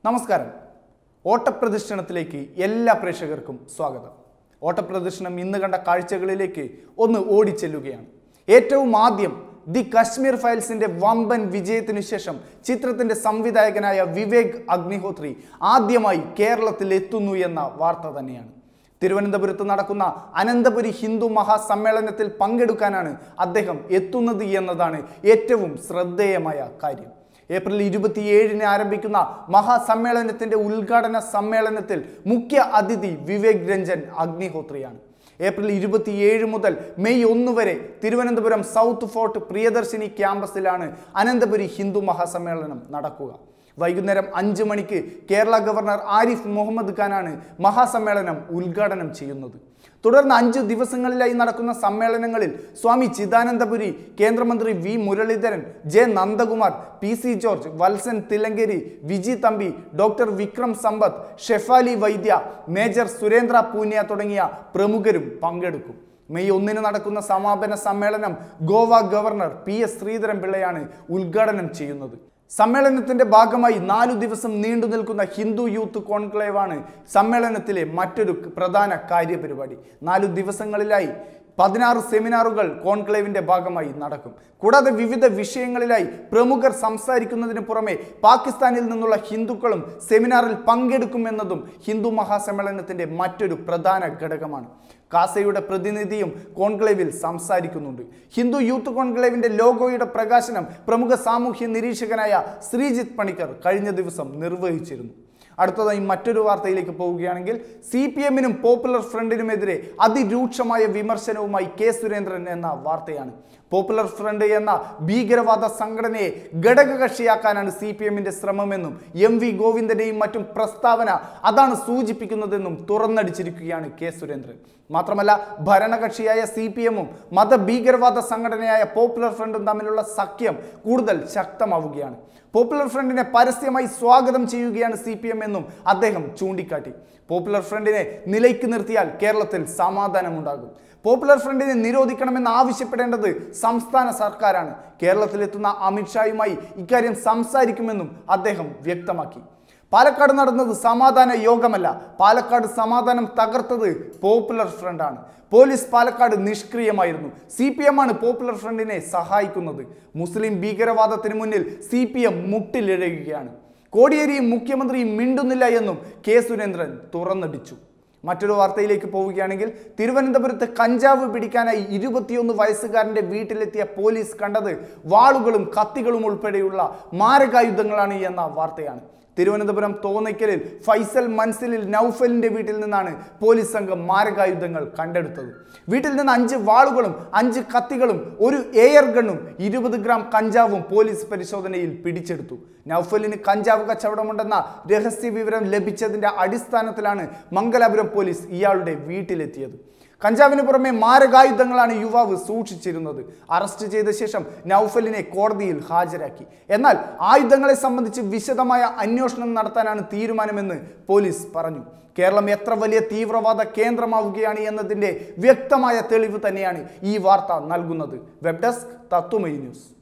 നമസ്കാരം ഓട്ടപ്രദക്ഷിണത്തിലേക്ക് എല്ലാ പ്രേക്ഷകർക്കും സ്വാഗതം ഓട്ടപ്രദക്ഷിണം ഇന്ന് കണ്ട കാഴ്ചകളിലേക്ക് ഒന്ന് ഓടിച്ചെല്ലുകയാണ് ഏറ്റവും ആദ്യം ദി കശ്മീർ ഫയൽസിന്റെ വമ്പൻ വിജയത്തിനു ശേഷം ചിത്രത്തിന്റെ സംവിധായകനായ വിവേക് അഗ്നിഹോത്രി ആദ്യമായി കേരളത്തിൽ എത്തുന്നു എന്ന വാർത്ത തന്നെയാണ് തിരുവനന്തപുരത്ത് നടക്കുന്ന അനന്തപുരി ഹിന്ദു മഹാസമ്മേളനത്തിൽ പങ്കെടുക്കാനാണ് അദ്ദേഹം എത്തുന്നത് എന്നതാണ് ഏറ്റവും ശ്രദ്ധേയമായ കാര്യം ഏപ്രിൽ ഇരുപത്തിയേഴിന് ആരംഭിക്കുന്ന മഹാസമ്മേളനത്തിന്റെ ഉദ്ഘാടന സമ്മേളനത്തിൽ മുഖ്യ അതിഥി വിവേക് രഞ്ജൻ അഗ്നിഹോത്രിയാണ് ഏപ്രിൽ ഇരുപത്തിയേഴ് മുതൽ മെയ് ഒന്ന് വരെ തിരുവനന്തപുരം സൗത്ത് ഫോർട്ട് പ്രിയദർശിനി ക്യാമ്പസിലാണ് അനന്തപുരി ഹിന്ദു മഹാസമ്മേളനം നടക്കുക വൈകുന്നേരം അഞ്ച് മണിക്ക് കേരള ഗവർണർ ആരിഫ് മുഹമ്മദ് ഖാനാണ് മഹാസമ്മേളനം ഉദ്ഘാടനം ചെയ്യുന്നത് തുടർന്ന് അഞ്ച് ദിവസങ്ങളിലായി നടക്കുന്ന സമ്മേളനങ്ങളിൽ സ്വാമി ചിദാനന്ദപുരി കേന്ദ്രമന്ത്രി V Muraleedharan J Nandakumar P C George Valsan Thillankeri Viji Thampi doctor Vikram Sampath Shefali Vaidya major Surendra പൂന്യ തുടങ്ങിയ പ്രമുഖരും പങ്കെടുക്കും മെയ് ഒന്നിന് നടക്കുന്ന സമാപന സമ്മേളനം Goa governor P S Sreedharan പിള്ളയാണ് ഉദ്ഘാടനം ചെയ്യുന്നത് സമ്മേളനത്തിന്റെ ഭാഗമായി നാലു ദിവസം നീണ്ടു നിൽക്കുന്ന ഹിന്ദു യൂത്ത് കോൺക്ലേവാണ് സമ്മേളനത്തിലെ മറ്റൊരു പ്രധാന കാര്യപരിപാടി നാലു ദിവസങ്ങളിലായി പതിനാറ് സെമിനാറുകൾ കോൺക്ലേവിന്റെ ഭാഗമായി നടക്കും കൂടാതെ വിവിധ വിഷയങ്ങളിലായി പ്രമുഖർ സംസാരിക്കുന്നതിന് പുറമെ പാകിസ്ഥാനിൽ നിന്നുള്ള ഹിന്ദുക്കളും സെമിനാറിൽ പങ്കെടുക്കുമെന്നതും ഹിന്ദു മഹാസമ്മേളനത്തിന്റെ മറ്റൊരു പ്രധാന ഘടകമാണ് കാസയുടെ പ്രതിനിധിയും കോൺക്ലേവിൽ സംസാരിക്കുന്നുണ്ട് ഹിന്ദു യൂത്ത് കോൺക്ലേവിന്റെ ലോഗോയുടെ പ്രകാശനം പ്രമുഖ സാമൂഹ്യ നിരീക്ഷകനായ ശ്രീജിത്ത് പണിക്കർ കഴിഞ്ഞ ദിവസം നിർവഹിച്ചിരുന്നു അടുത്തതായി മറ്റൊരു വാർത്തയിലേക്ക് പോവുകയാണെങ്കിൽ സി പി എമ്മിനും പോപ്പുലർ ഫ്രണ്ടിനുമെതിരെ അതിരൂക്ഷമായ വിമർശനവുമായി കെ സുരേന്ദ്രൻ എന്ന വാർത്തയാണ് പോപ്പുലർ ഫ്രണ്ട് എന്ന ഭീകരവാദ സംഘടനയെ ഘടകകക്ഷിയാക്കാനാണ് സി പി എമ്മിന്റെ ശ്രമമെന്നും എം വി ഗോവിന്ദന്റെയും മറ്റും പ്രസ്താവന അതാണ് സൂചിപ്പിക്കുന്നതെന്നും തുറന്നടിച്ചിരിക്കുകയാണ് കെ സുരേന്ദ്രൻ മാത്രമല്ല ഭരണകക്ഷിയായ സി പി എമ്മും മതഭീകരവാദ സംഘടനയായ പോപ്പുലർ ഫ്രണ്ടും തമ്മിലുള്ള സഖ്യം കൂടുതൽ ശക്തമാവുകയാണ് പോപ്പുലർ ഫ്രണ്ടിനെ പരസ്യമായി സ്വാഗതം ചെയ്യുകയാണ് സി പി എം എന്നും അദ്ദേഹം ചൂണ്ടിക്കാട്ടി പോപ്പുലർ ഫ്രണ്ടിനെ നിലയ്ക്ക് നിർത്തിയാൽ കേരളത്തിൽ സമാധാനമുണ്ടാകും പോപ്പുലർ ഫ്രണ്ടിനെ നിരോധിക്കണമെന്ന് ആവശ്യപ്പെടേണ്ടത് സംസ്ഥാന സർക്കാരാണ് കേരളത്തിലെത്തുന്ന അമിത്ഷായുമായി ഇക്കാര്യം സംസാരിക്കുമെന്നും അദ്ദേഹം വ്യക്തമാക്കി പാലക്കാട് നടന്നത് സമാധാന യോഗമല്ല പാലക്കാട് സമാധാനം തകർത്തത് പോപ്പുലർ ഫ്രണ്ടാണ് പോലീസ് പാലക്കാട് നിഷ്ക്രിയമായിരുന്നു സി പി എം ആണ് പോപ്പുലർ ഫ്രണ്ടിനെ സഹായിക്കുന്നത് മുസ്ലിം ഭീകരവാദത്തിന് മുന്നിൽ സി പി എം മുട്ടിലിഴയുകയാണ് കോടിയേരിയും മുഖ്യമന്ത്രിയും മിണ്ടുന്നില്ല എന്നും കെ സുരേന്ദ്രൻ തുറന്നടിച്ചു മറ്റൊരു വാർത്തയിലേക്ക് പോവുകയാണെങ്കിൽ തിരുവനന്തപുരത്ത് കഞ്ചാവ് പിടിക്കാനായി ഇരുപത്തിയൊന്ന് വയസ്സുകാരന്റെ വീട്ടിലെത്തിയ പോലീസ് കണ്ടത് വാളുകളും കത്തികളും ഉൾപ്പെടെയുള്ള മാരകായുധങ്ങളാണ് എന്ന വാർത്തയാണ് തിരുവനന്തപുരം തോന്നയ്ക്കലിൽ ഫൈസൽ മൻസിലിൽ നൌഫലിന്റെ വീട്ടിൽ നിന്നാണ് പോലീസ് സംഘം മാരകായുധങ്ങൾ കണ്ടെടുത്തത് വീട്ടിൽ നിന്ന് അഞ്ച് വാളുകളും അഞ്ച് കത്തികളും ഒരു എയർ ഗണ്ണും ഇരുപത് ഗ്രാം കഞ്ചാവും പോലീസ് പരിശോധനയിൽ പിടിച്ചെടുത്തു നൌഫലിന് കഞ്ചാവ് കച്ചവടമുണ്ടെന്ന രഹസ്യ വിവരം ലഭിച്ചതിന്റെ അടിസ്ഥാനത്തിലാണ് മംഗലാപുരം പോലീസ് ഇയാളുടെ വീട്ടിലെത്തിയത് കഞ്ചാവിന് പുറമെ മാരകായുധങ്ങളാണ് യുവാവ് സൂക്ഷിച്ചിരുന്നത് അറസ്റ്റ് ചെയ്ത ശേഷം നൌഫലിനെ കോടതിയിൽ ഹാജരാക്കി എന്നാൽ ആയുധങ്ങളെ സംബന്ധിച്ച് വിശദമായ അന്വേഷണം നടത്താനാണ് തീരുമാനമെന്ന് പോലീസ് പറഞ്ഞു കേരളം എത്ര വലിയ തീവ്രവാദ കേന്ദ്രമാവുകയാണ് എന്നതിൻ്റെ വ്യക്തമായ തെളിവ് തന്നെയാണ് ഈ വാർത്ത നൽകുന്നത് വെബ് ഡെസ്ക് തത്വമൈ ന്യൂസ്